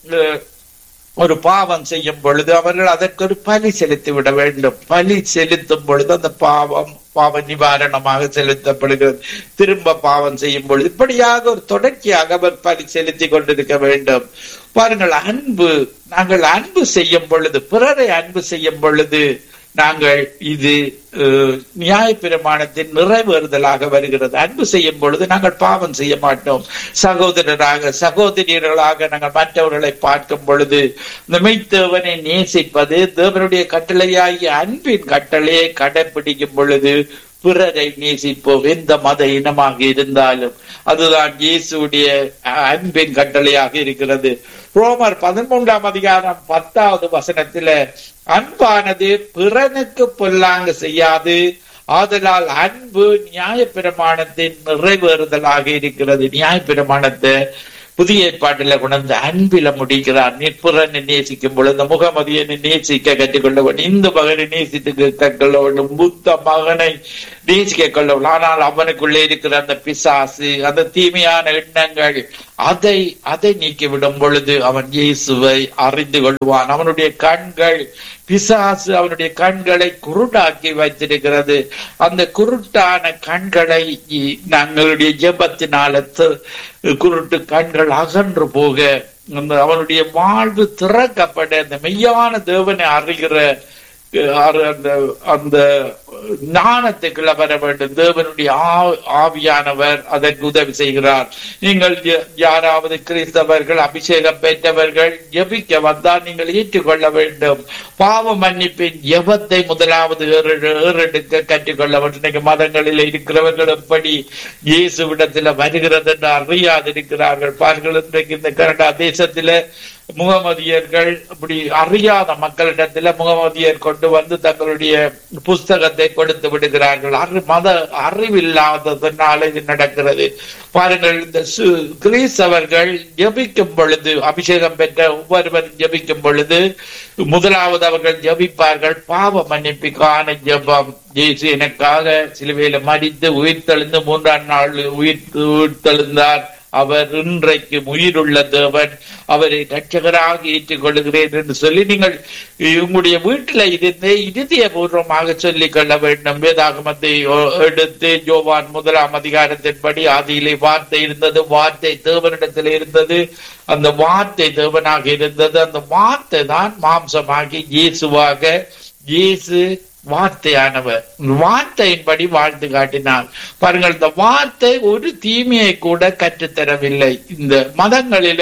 ஒரு பாவம் செய்யும் பொழுது அவர்கள் அதற்கு ஒரு பலி செலுத்தி விட வேண்டும் பலி செலுத்தும் பொழுது அந்த பாவம் பாவ நிவாரணமாக செலுத்தப்படுகிறது திரும்ப பாவம் செய்யும் பொழுது இப்படியாக ஒரு தொடர்ச்சியாக அவர் பலி செலுத்தி கொண்டிருக்க வேண்டும் பாருங்கள் அன்பு நாங்கள் அன்பு செய்யும் பொழுது பிறரை அன்பு செய்யும் பொழுது நாங்கள் இது அஹ், நியாயப்பிரமாணத்தின் நிறைவேறுதலாக வருகிறது அன்பு செய்யும் பொழுது நாங்கள் பாவம் செய்ய மாட்டோம் சகோதரராக சகோதரியர்களாக நாங்கள் மற்றவர்களை பார்க்கும் பொழுது இந்த மெய்த்தேவனை நேசிப்பது தேவனுடைய கட்டளையாகிய அன்பின் கட்டளையை கடைபிடிக்கும் பொழுது பிறரை நேசிப்போம் எந்த மத இனமாக இருந்தாலும் அதுதான் இயேசுடைய அஹ், அன்பின் கட்டளையாக இருக்கிறது ரோமர் பதிமூன்றாம் அதிகாரம் பத்தாவது வசனத்தில அன்பானது பிறனுக்கு பொல்லாங்கு செய்யாது ஆதலால் அன்பு நியாயப்பிரமாணத்தின் நிறைவேறுதலாக இருக்கிறது நியாயப்பிரமாணத்தை புதிய ஏற்பாட்டில கொண்டு அன்பில முடிக்கிறார் நிற்புறனை நேசிக்கும் பொழுது முகமதியனை நேசிக்க கற்றுக்கொள்ள வேண்டும் இந்து மகனை நேசித்து கற்றுக்கொள்ள வேண்டும் புத்த மகனை நேசிக்க கொள்ள வேண்டும் ஆனால் அவனுக்குள்ளே இருக்கிற அந்த பிசாசு அந்த தீமையான எண்ணங்கள் அதை அதை நீக்கிவிடும் பொழுது அவன் இயேசுவை அறிந்து கொள்வான் அவனுடைய கண்கள் பிசாசு அவனுடைய கண்களை குருடாக்கி வைத்திருக்கிறது அந்த குருட்டான கண்களை இ- நாங்களுடைய ஜெபத்தினால தி- குருட்டு கண்கள் அகன்று போக அந்த அவனுடைய வாழ்வு திறக்கப்பட அந்த மெய்யான தேவனை அறிகிற அஹ், அரு- அந்த அந்த ஞானத்துக்குள்ள வர வேண்டும் தேவனுடைய ஆ- ஆவியானவர் அதற்கு உதவி செய்கிறார் நீங்கள் ய- யாராவது கிறிஸ்தவர்கள் அபிஷேகம் பெற்றவர்கள் ஜெபிக்க வந்தால் நீங்கள் ஏற்றுக்கொள்ள வேண்டும் பாவ மன்னிப்பின் ஜெபத்தை முதலாவது ஏறு- ஏறெடுக்க கற்றுக்கொள்ள வேண்டும் இன்னைக்கு மதங்களில் இருக்கிறவர்கள் எப்படி இயேசுவிடத்தில் வருகிறது என்று அறியாதிருக்கிறார்கள் பாருங்கள் இன்றைக்கு இந்த கனடா தேசத்தில முகமதியர்கள் அப்படி அறியாத மக்களிடத்துல முகமதியர் கொண்டு வந்து தங்களுடைய புஸ்தகத்தை கொடுத்து விடுகிறார்கள் அறி மத அறிவில்லாததுனால இது நடக்கிறது பாருங்கள் இந்த சு- கிறிஸ்தவர்கள் ஜெபிக்கும் பொழுது அபிஷேகம் பெற்ற ஒவ்வொருவரும் ஜெபிக்கும் பொழுது முதலாவது அவர்கள் ஜெபிப்பார்கள் பாவ மன்னிப்புக்கான ஜெபம் இயேசு எனக்காக சிலுவையில மடித்து உயிர் தெழுந்து மூன்றாம் நாள் உயிர் உயிர்த்தெழுந்தார் அவர் இன்றைக்கு உயிருள்ள தேவன் அவரை ரட்சகராக ஏற்றுக்கொள்கிறேன் என்று சொல்லி நீங்கள் உங்களுடைய வீட்டில் இருந்தே இருதய பூர்வமாக சொல்லிக் கொள்ள வேண்டும் வேதாகமத்தை ஒ- எடுத்து ஜோவான் முதலாம் அதிகாரத்தின்படி ஆதியிலே வார்த்தை இருந்தது வார்த்தை தேவனிடத்தில் இருந்தது அந்த வார்த்தை தேவனாக இருந்தது அந்த வார்த்தை தான் மாம்சமாகி இயேசுவாக இயேசு வார்த்தையானவர் வார்த்தையின்படி வாழ்ந்து காட்டினார் பாருங்கள் இந்த வார்த்தை ஒரு தீமையை கூட கற்றுத்தரவில்லை இந்த மதங்களில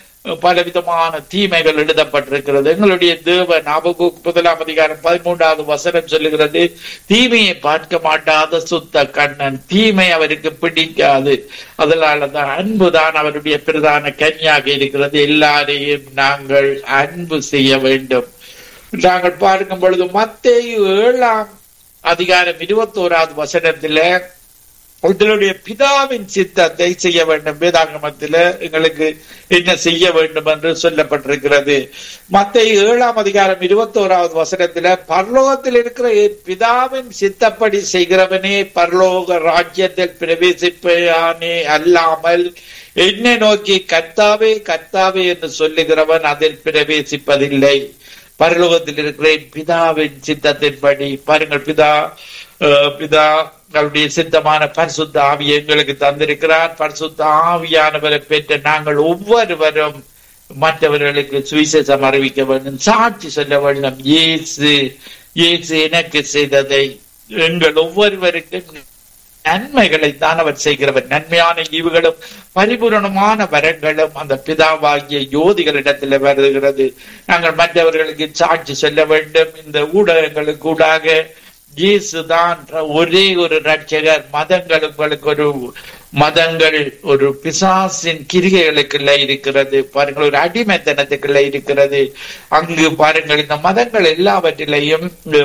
பலவிதமான தீமைகள் எழுதப்பட்டிருக்கிறது எங்களுடைய தேவன் அபகு முதலாம் அதிகாரம் பதிமூன்றாவது வசனம் சொல்லுகிறது தீமையை பார்க்க மாட்டாத சுத்த கண்ணன் தீமை அவருக்கு பிடிக்காது அதனால தான் அன்புதான் அவருடைய பிரதான கன்னியாக இருக்கிறது எல்லாரையும் நாங்கள் அன்பு செய்ய வேண்டும் நாங்கள் பார்க்கும் பொழுது மத்தேயு ஏழாம் அதிகாரம் இருபத்தோராவது வசனத்துல உங்களுடைய பிதாவின் சித்தத்தை செய்ய வேண்டும் வேதாகமத்தில எங்களுக்கு என்ன செய்ய வேண்டும் என்று சொல்லப்பட்டிருக்கிறது மத்திய ஏழாம் அதிகாரம் இருபத்தோராவது வசனத்துல பரலோகத்தில் இருக்கிற என் பிதாவின் சித்தப்படி செய்கிறவனே பரலோக ராஜ்யத்தில் பிரவேசிப்பானே அல்லாமல் என்னை நோக்கி கர்த்தாவே கர்த்தாவே என்று சொல்லுகிறவன் அதில் பிரவேசிப்பதில்லை பரலோகத்தில் இருக்கிற என் பிதாவின் சித்தத்தின்படி பாருங்கள் பிதா அஹ், பிதா அவருடைய சித்தமான பரிசுத்த ஆவியை எங்களுக்கு தந்திருக்கிறார் பரிசுத்த ஆவியானவரை பெற்ற நாங்கள் ஒவ்வொருவரும் மற்றவர்களுக்கு சுவிசேஷம் அறிவிக்க வேண்டும் சாட்சி சொல்ல வேண்டும் இயேசு இயேசு எனக்கு செய்ததை எங்கள் ஒவ்வொருவருக்கும் நன்மைகளை தான் அவர் செய்கிறவர் நன்மையான ஈவுகளும் பரிபூரணமான வரங்களும் அந்த பிதாவாகிய யோதிகளிடத்தில் வருகிறது நாங்கள் மற்றவர்களுக்கு சாட்சி சொல்ல வேண்டும் இந்த ஊடகங்களுக்கு ஊடாக இயேசுதான் ஒரே ஒரு ரட்சகர் மதங்கள் உங்களுக்கு ஒரு மதங்கள் ஒரு பிசாசின் கிரிகைகளுக்குள்ள இருக்கிறது பாருங்கள் ஒரு அடிமைத்தனத்துக்குள்ள இருக்கிறது அங்கு பாருங்கள் இந்த மதங்கள் எல்லாவற்றிலையும்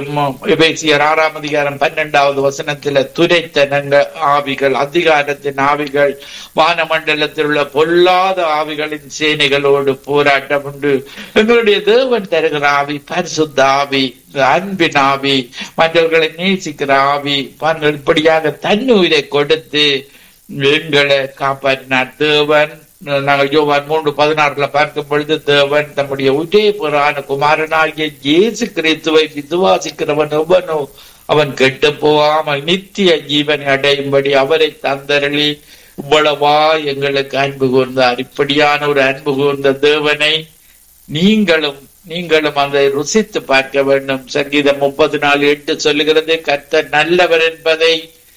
எபேசியர் ஆறாம் அதிகாரம் பன்னெண்டாவது வசனத்துல துரைத்தனங்க ஆவிகள் அதிகாரத்தின் ஆவிகள் வானமண்டலத்தில் உள்ள பொல்லாத ஆவிகளின் சேனைகளோடு போராட்டம் உண்டு எங்களுடைய தேவன் தருகிற ஆவி பரிசுத்த ஆவி அன்பின் ஆவி மற்றவர்களை நேசிக்கிற ஆவி பாருங்கள் இப்படியாக தன்னுயிரை கொடுத்து எங்களை காப்பாற்றினார் தேவன் நாங்கள் யோவான் மூன்று பதினாறுல பார்க்கும் பொழுது தேவன் தம்முடைய ஒரே புறான குமாரனாகிய இயேசு கிறிஸ்துவை விசுவாசிக்கிறவன் எவனோ அவன் கெட்டு போகாமல் நித்திய ஜீவனை அடையும்படி அவரை தந்தரளி இவ்வளவா எங்களுக்கு அன்பு கூர்ந்தார் இப்படியான ஒரு அன்பு கூர்ந்த தேவனை நீங்களும் நீங்களும் அதை ருசித்து பார்க்க வேண்டும் சங்கீதம் முப்பது நாலு எட்டு சொல்லுகிறது கர்த்தர் நல்லவர் என்பதை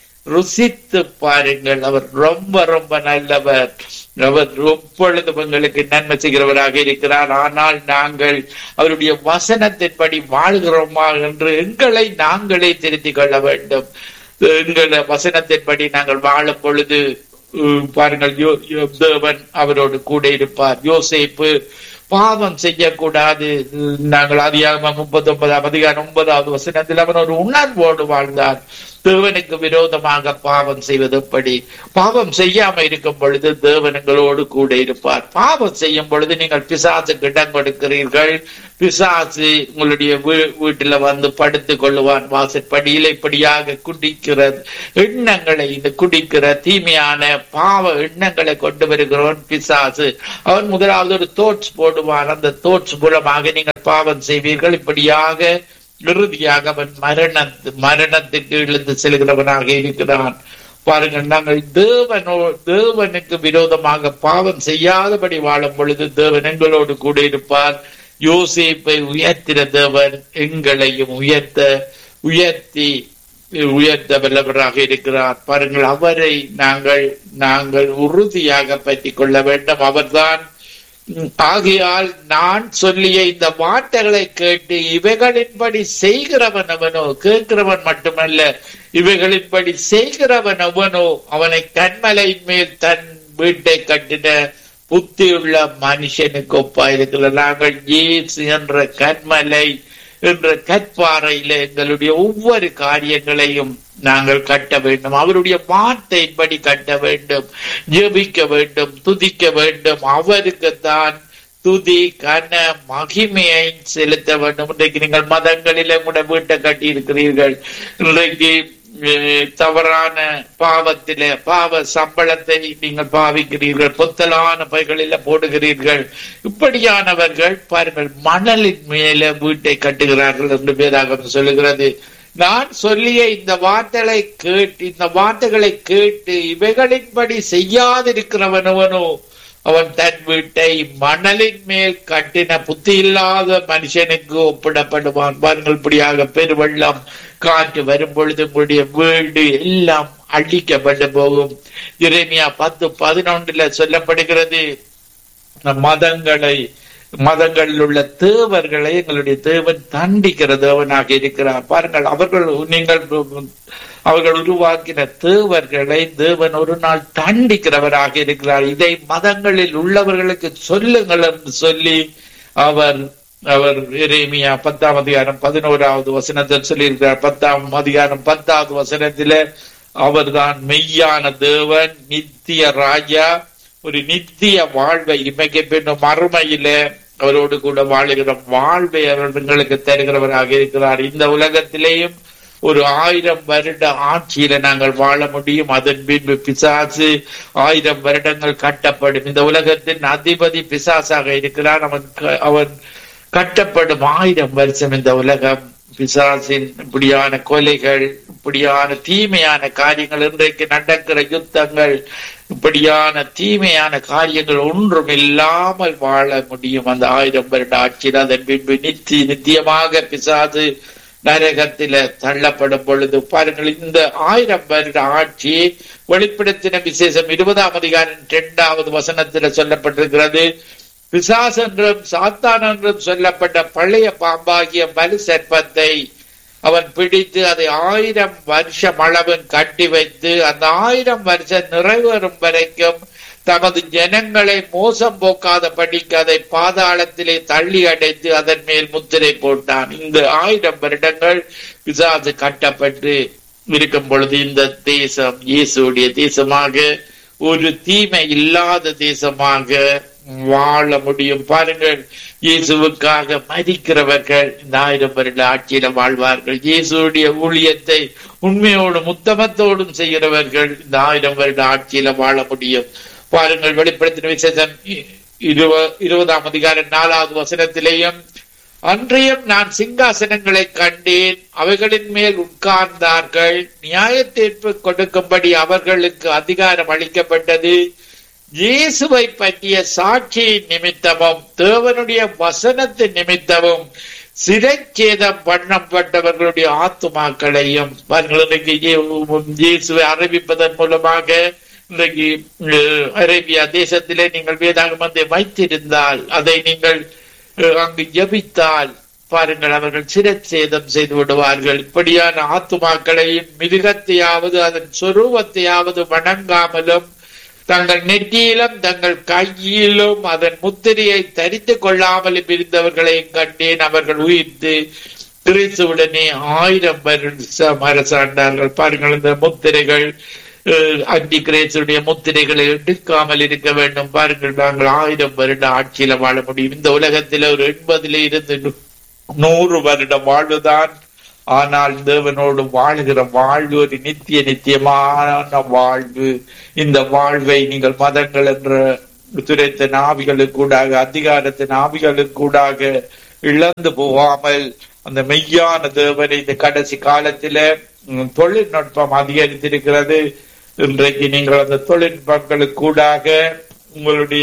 ருசித்து பாருங்கள் அவர் ரொம்ப ரொம்ப நல்லவர் அவர் எப்பொழுதும் எங்களுக்கு நன்மை செய்கிறவராக இருக்கிறார் ஆனால் நாங்கள் அவருடைய வசனத்தின்படி வாழ்கிறோமா என்று எங்களை நாங்களே திருத்திக் கொள்ள வேண்டும் எங்களை வசனத்தின்படி நாங்கள் வாழும் பொழுது பாருங்கள் தேவன் அவரோடு கூட இருப்பார் யோசேப்பு பாவம் செய்யக்கூடாது நாங்கள் அதிகாரம் முப்பத்தி ஒன்பதாம் அதிகாரம் ஒன்பதாவது வசனத்தில் அவன் ஒரு உணர்வோடு வாழ்ந்தார் தேவனுக்கு விரோதமாக பாவம் செய்வது எப்படி பாவம் செய்யாம இருக்கும் பொழுது தேவனங்களோடு கூட இருப்பார் பாவம் செய்யும் பொழுது நீங்கள் பிசாசுக்கு இடம் கொடுக்கிறீர்கள் பிசாசு உங்களுடைய வீட்டுல வந்து படுத்துக் கொள்ளுவான் வாசற்படியில இப்படியாக குடிக்கிற எண்ணங்களை இந்த குடிக்கிற தீமையான பாவ எண்ணங்களை கொண்டு வருகிறவன் பிசாசு அவன் முதலாவது ஒரு தோட்ஸ் போடுவான் அந்த தோட்ஸ் மூலமாக நீங்கள் பாவம் செய்வீர்கள் இப்படியாக இறுதியாக அவன் மரண மரணத்துக்கு இழுந்து செல்கிறவனாக இருக்கிறான் பாருங்கள் நாங்கள் தேவனோ தேவனுக்கு விரோதமாக பாவம் செய்யாதபடி வாழும் பொழுது தேவன் எங்களோடு கூட இருப்பார் யோசிப்பை உயர்த்தின தேவன் எங்களையும் உயர்த்த உயர்த்தி உயர்த்த வல்லவராக இருக்கிறார் பாருங்கள் அவரை நாங்கள் நாங்கள் உறுதியாக பற்றி கொள்ள வேண்டும் அவர்தான் ஆகையால் நான் சொல்லிய இந்த வார்த்தைகளை கேட்டு இவைகளின்படி செய்கிறவன் அவனோ கேட்கிறவன் மட்டுமல்ல இவைகளின்படி செய்கிறவன் அவனோ அவனை கண்மலை மேல் தன் வீட்டை கட்டின புத்தியுள்ள மனுஷனுக்கு ஒப்பா இருக்கிற நாங்கள் ஏசு என்ற கண்மலை என்ற கற்பாறையில எங்களுடைய ஒவ்வொரு காரியங்களையும் நாங்கள் கட்ட வேண்டும் அவருடைய வார்த்தையின்படி கட்ட வேண்டும் ஜெபிக்க வேண்டும் துதிக்க வேண்டும் அவருக்கு தான் துதி கன மகிமையை செலுத்த வேண்டும் இன்றைக்கு நீங்கள் மதங்களில கூட வீட்டை கட்டி இருக்கிறீர்கள் இன்றைக்கு தவறான பாவத்தில பாவ சம்பளத்தை நீங்கள் பாவிக்கிறீர்கள் பொத்தலான பைகளில போடுகிறீர்கள் இப்படியானவர்கள் பாருங்கள் மணலின் மேல வீட்டை கட்டுகிறார்கள் என்று வேதாகம் சொல்லுகிறது நான் சொல்லிய இந்த வார்த்தைகளை கேட்டு இந்த வார்த்தைகளை கேட்டு இவைகளின்படி செய்யாதிருக்கிறவனவனோ அவன் தன் வீட்டை மணலின் மேல் கட்டின புத்தி இல்லாத மனுஷனுக்கு ஒப்பிடப்படுவான் பாருங்கள் இப்படியாக பெருவெள்ளம் காற்று வரும் பொழுது உங்களுடைய வீடு எல்லாம் அழிக்கப்பட்டு போகும் இறைமையா பத்து பதினொன்றுல சொல்லப்படுகிறது மதங்களை மதங்களில் உள்ள தேவர்களை எங்களுடைய தேவன் தண்டிக்கிற தேவனாக இருக்கிறார் பாருங்கள் அவர்கள் நீங்கள் அவர்கள் உருவாக்கின தேவர்களை தேவன் ஒரு நாள் தண்டிக்கிறவராக இருக்கிறார் இதை மதங்களில் உள்ளவர்களுக்கு சொல்லுங்கள் என்று சொல்லி அவர் அவர் எரேமியா பத்தாம் அதிகாரம் பதினோராவது வசனத்தில் சொல்லியிருக்கிறார் பத்தாம் அதிகாரம் பத்தாவது வசனத்தில அவர்தான் மெய்யான தேவன் நித்திய ராஜா ஒரு நித்திய வாழ்வை இமைக்க பின்னும் மறுமையில அவரோடு கூட வாழுகிற வாழ்வை அவர்களுக்கு தருகிறவராக இருக்கிறார் இந்த உலகத்திலேயும் ஒரு ஆயிரம் வருட ஆட்சியில நாங்கள் வாழ முடியும் அதன் பின்பு பிசாசு ஆயிரம் வருடங்கள் கட்டப்படும் இந்த உலகத்தின் அதிபதி பிசாசாக இருக்கிறான் அவன் அவன் கட்டப்படும் ஆயிரம் வருஷம் இந்த உலகம் பிசாசின் இப்படியான கொலைகள் இப்படியான தீமையான காரியங்கள் இன்றைக்கு நடக்கிற யுத்தங்கள் இப்படியான தீமையான காரியங்கள் ஒன்றும் இல்லாமல் வாழ முடியும் அந்த ஆயிரம் வருட ஆட்சியில் அதன் பின்பு நித்தி நித்தியமாக பிசாசு நரகத்தில தள்ளப்படும் பொழுது பாருங்கள் இந்த ஆயிரம் வருட ஆட்சி வெளிப்படுத்தின விசேஷம் இருபதாம் அதிகாரம் இரண்டாவது வசனத்தில் சொல்லப்பட்டிருக்கிறது பிசாஸ் என்றும் சாத்தான் என்றும் சொல்லப்பட்ட பழைய பாம்பாகிய மலு சர்ப்பத்தை அவன் பிடித்து அதை ஆயிரம் வருஷம் அளவும் கட்டி வைத்து அந்த ஆயிரம் வருஷம் நிறைவேறும் வரைக்கும் தமது ஜனங்களை மோசம் போக்காத படிக்க அதை பாதாளத்திலே தள்ளி அடைத்து அதன் மேல் முத்திரை போட்டான் இந்த ஆயிரம் வருடங்கள் பிசாசு கட்டப்பட்டு இருக்கும் பொழுது இந்த தேசம் இயேசுடைய தேசமாக ஒரு தீமை இல்லாத தேசமாக வாழ முடியும் பாருங்கள் இயேசுவுக்காக மதிக்கிறவர்கள் இந்த ஆயிரம் வருட ஆட்சியில வாழ்வார்கள் இயேசுடைய ஊழியத்தை உண்மையோடும் உத்தமத்தோடும் செய்கிறவர்கள் இந்த ஆயிரம் வருட ஆட்சியில வாழ முடியும் பாருங்கள் வெளிப்படுத்தின விசேஷம் இருவ இருபதாம் அதிகாரம் நாலாவது வசனத்திலேயும் அன்றையும் நான் சிங்காசனங்களை கண்டேன் அவைகளின் மேல் உட்கார்ந்தார்கள் நியாய தீர்ப்பு கொடுக்கும்படி அவர்களுக்கு அதிகாரம் அளிக்கப்பட்டது இயேசுவை பற்றிய சாட்சியின் நிமித்தமும் தேவனுடைய வசனத்தின் நிமித்தமும் சிறைச்சேதம் பண்ணப்பட்டவர்களுடைய ஆத்துமாக்களையும் பாருங்கள் இன்றைக்கு இயேசுவை அறிவிப்பதன் மூலமாக இன்றைக்கு அரேபியா தேசத்திலே நீங்கள் வேதாகமத்தை வைத்திருந்தால் அதை நீங்கள் அங்கு ஜபித்தால் பாருங்கள் அவர்கள் சிரச்சேதம் செய்து விடுவார்கள் இப்படியான ஆத்துமாக்களையும் மிருகத்தையாவது அதன் சொரூபத்தையாவது வணங்காமலும் தங்கள் நெற்றியிலும் தங்கள் கையிலும் அதன் முத்திரையை தரித்து கொள்ளாமலும் இருந்தவர்களையும் கண்டேன் அவர்கள் உயிர்த்து கிறிஸ்துவுடனே ஆயிரம் வருஷம் அரசாண்டார்கள் பாருங்கள் இந்த முத்திரைகள் அந்தி கிரேசுடைய முத்திரைகளை எடுக்காமல் இருக்க வேண்டும் பாருங்கள் நாங்கள் ஆயிரம் வருட ஆட்சியில வாழ முடியும் இந்த உலகத்தில் ஒரு எண்பதுல இருந்து நூறு வருடம் வாழ்வுதான் ஆனால் தேவனோடு வாழ்கிற வாழ்வு ஒரு நித்திய நித்தியமான வாழ்வு இந்த வாழ்வை நீங்கள் மதங்கள் என்ற துரைத்த நாவிகளுக்கூடாக அதிகாரத்தின் ஆவிகளுக்கூடாக இழந்து போகாமல் அந்த மெய்யான தேவனை இந்த கடைசி காலத்தில தொழில்நுட்பம் அதிகரித்திருக்கிறது இன்றைக்கு நீங்கள் அந்த தொழில்நுட்பங்களுக்கூடாக உங்களுடைய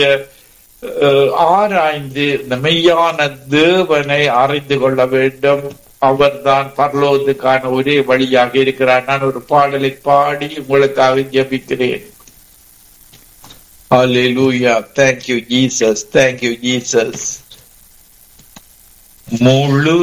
ஆராய்ந்து இந்த மெய்யான தேவனை அறிந்து கொள்ள வேண்டும் அவர்தான் பரலோகத்துக்கான ஒரே வழியாக இருக்கிறார் நான் ஒரு பாடலை பாடி உங்களுக்காக ஜபிக்கிறேன் Hallelujah. Thank you, Jesus. Thank you, Jesus. முழு